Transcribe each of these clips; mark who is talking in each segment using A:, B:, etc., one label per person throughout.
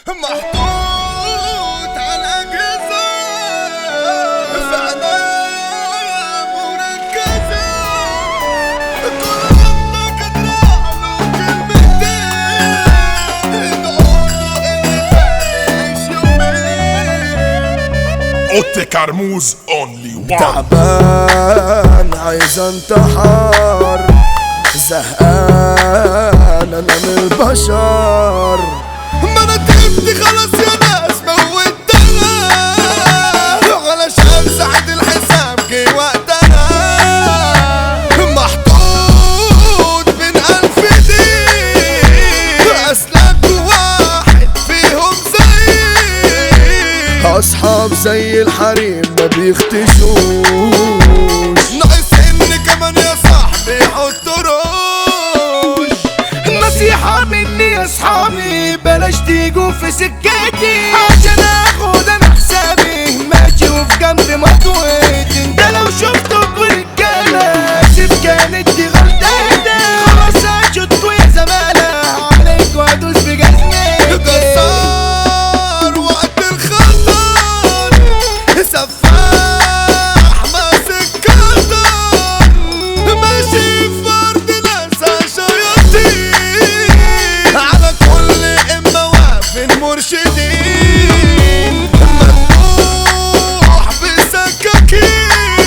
A: محطوط على أجهزة في عناية مركزة كل عمرك تراح له كلمتين ادعوا اللي تعيش يومين
B: اوتي كرموز اونلي وان
C: تعبان عايز انتحر زهقان انا من البشر
A: ما انا تعبت خلاص يا ناس موتنا علشان ساعة الحساب جه وقتنا محطوط بين ألف دين أسلك واحد فيهم زي
C: اصحاب زي الحريم ما بيختشوش
A: ناقص إن كمان يا صاحبي يحطوا روش
D: نصيحة مني يا اصحابي بلاش تيجوا في سكتي عشان اخد انا حسابي ماشي وفي جنب مطويتي ده لو شفتوا رجالة اسف كانت دي غلطتي خلاص اشطوا يا زمالة عليك وادوس بجزمتي
A: جزار وقت الخطر سفاح ماسك كتر ماشي في ارض ناس شياطين على كل امه واقفين مرشدين مذبوح بسكاكين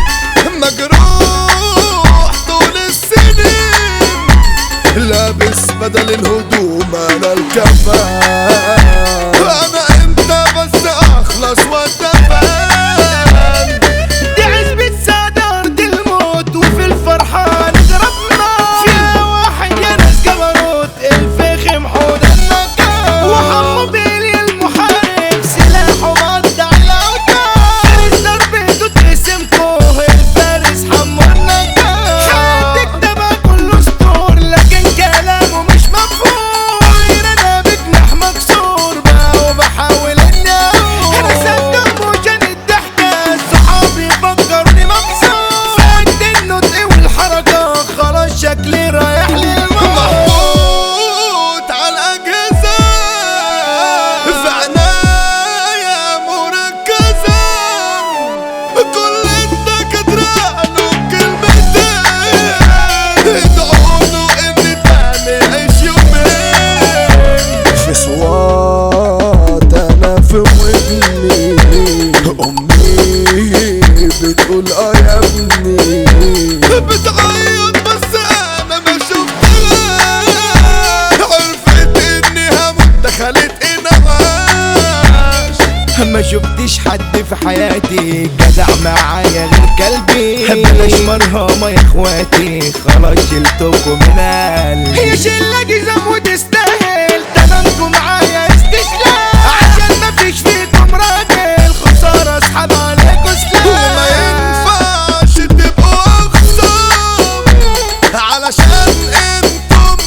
A: مجروح طول السنين
C: لابس بدل الهدوم انا الكفان
A: انا امتى بس اخلص واتفان
D: دي عزبة سادة أرض الموت وفي الفرحة نضرب نار فيها واحد يا ناس جبروت الفخم حوض النجار وحمو بيلي المحارب سلاحه مقطع الأوتار فارس ضربته تقسمكو الفارس حمو النجار حد كتبها كله سطور لكن كلامه مش مفهوم غير أنا بجناح مكسور بقى وبحاول إني أقول أنا صدق وجن الضحكة صحابي فكروني مبسوط فقد النطق والحركة خلاص شكلي رايح للموت
A: محطوط على الأجهزة في عناية مركزة كل الدكاترة قالوا كلمتين ادعوا له إن تاني يعيش يومين
C: في صوات انا في ودني امي بتقول اه يا ابني
A: بتعيط بس أنا ما شفتهاش عرفت إني هموت دخلت إنعاش
D: ما شفتش حد في حياتي جدع معايا غير كلبي بلاش مرهمة يا اخواتي خلاص شلتكم من قلبي هي شلة جزم وتستاهل تمامكم معايا استسلام عشان مفيش فيكم راجل خسارة اسحب عليكوا
A: وما
D: سلام
A: ينفعش تبقوا اخصام علشان انتم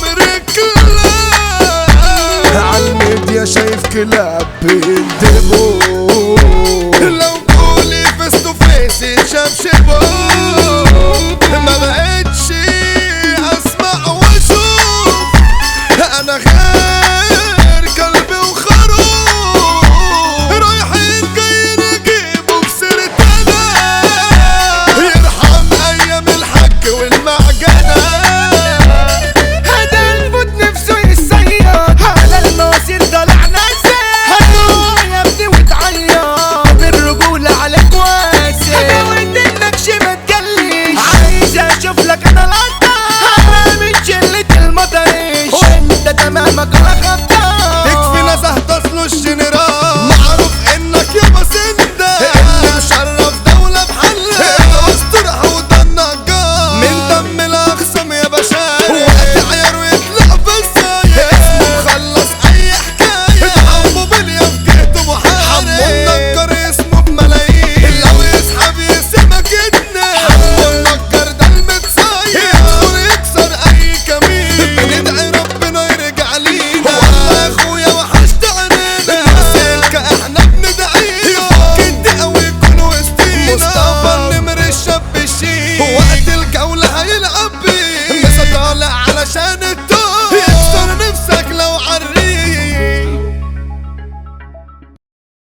A: رجال
C: عالميديا شايف كلاب بيندبوا
A: لو قولي فيس تو فيس يتشبشبوا ما بقتش اسمع واشوف انا غير كلبي وخروف رايحين جايين يجيبوا بسيرة انا يرحم ايام الحج والمعجنه
D: هذا الفوت نفسه يصيد على الناصر طلع ناسي هتروح يا ابني وتعيط بالرجولة عليك واسع حكاويت النكش ما تجليش عايز اشوف لك انا القطع انا من شلة المطريش وانت تمامك ولا خطا
A: يكفي نزه تصله الجنرال